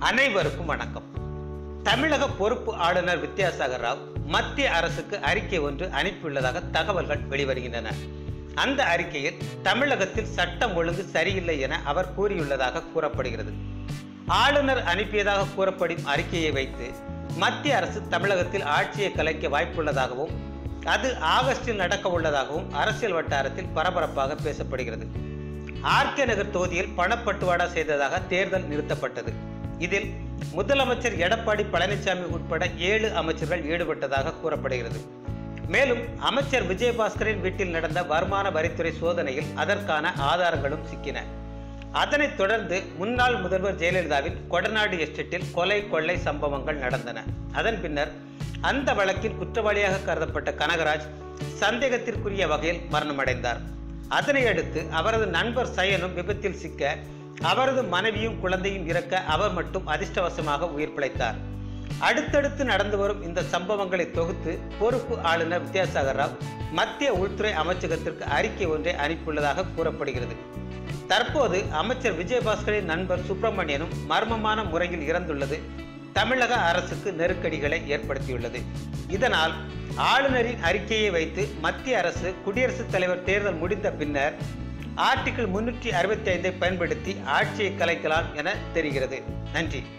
அனைவருக்கும் வணக்கம் தமிழக பொறுப்பு ஆளுநர் வித்யாசாகர் ராவ் மத்திய அரசுக்கு அறிக்கை ஒன்று அனுப்பியுள்ளதாக தகவல்கள் வெளிவருகின்றன அந்த அறிக்கையில் தமிழகத்தில் சட்டம் ஒழுங்கு சரியில்லை என அவர் கூறியுள்ளதாக கூறப்படுகிறது ஆளுநர் அனுப்பியதாக கூறப்படும் அறிக்கையை வைத்து மத்திய அரசு தமிழகத்தில் ஆட்சியை கலைக்க வாய்ப்புள்ளதாகவும் அது ஆகஸ்டில் நடக்க உள்ளதாகவும் அரசியல் வட்டாரத்தில் பரபரப்பாக பேசப்படுகிறது ஆர்கே நகர் தொகுதியில் பணப்பட்டுவாடா செய்ததாக தேர்தல் நிறுத்தப்பட்டது இதில் முதலமைச்சர் எடப்பாடி பழனிசாமி உட்பட ஏழு அமைச்சர்கள் ஈடுபட்டதாக கூறப்படுகிறது மேலும் அமைச்சர் விஜயபாஸ்கரின் வீட்டில் நடந்த வருமான வரித்துறை சோதனையில் அதற்கான ஆதாரங்களும் சிக்கின அதனைத் தொடர்ந்து முன்னாள் முதல்வர் ஜெயலலிதாவின் கொடநாடு எஸ்டேட்டில் கொலை கொள்ளை சம்பவங்கள் நடந்தன அதன் பின்னர் அந்த வழக்கில் குற்றவாளியாக கருதப்பட்ட கனகராஜ் சந்தேகத்திற்குரிய வகையில் மரணமடைந்தார் அதனை அடுத்து அவரது நண்பர் சயனும் விபத்தில் சிக்க அவரது மனைவியும் குழந்தையும் இறக்க அவர் மட்டும் அதிர்ஷ்டவசமாக உயிர் பிழைத்தார் அடுத்தடுத்து நடந்து வரும் இந்த சம்பவங்களை தொகுத்து பொறுப்பு ஆளுநர் வித்யாசாகர் ராவ் மத்திய உள்துறை அமைச்சகத்திற்கு அறிக்கை ஒன்றை அனுப்பியுள்ளதாக கூறப்படுகிறது தற்போது அமைச்சர் விஜயபாஸ்கரின் நண்பர் சுப்பிரமணியனும் மர்மமான முறையில் இறந்துள்ளது தமிழக அரசுக்கு நெருக்கடிகளை ஏற்படுத்தியுள்ளது இதனால் ஆளுநரின் அறிக்கையை வைத்து மத்திய அரசு குடியரசுத் தலைவர் தேர்தல் முடிந்த பின்னர் ஆர்டிகிள் முன்னூற்றி அறுபத்தி ஐந்தை பயன்படுத்தி ஆட்சியை கலைக்கலாம் என தெரிகிறது நன்றி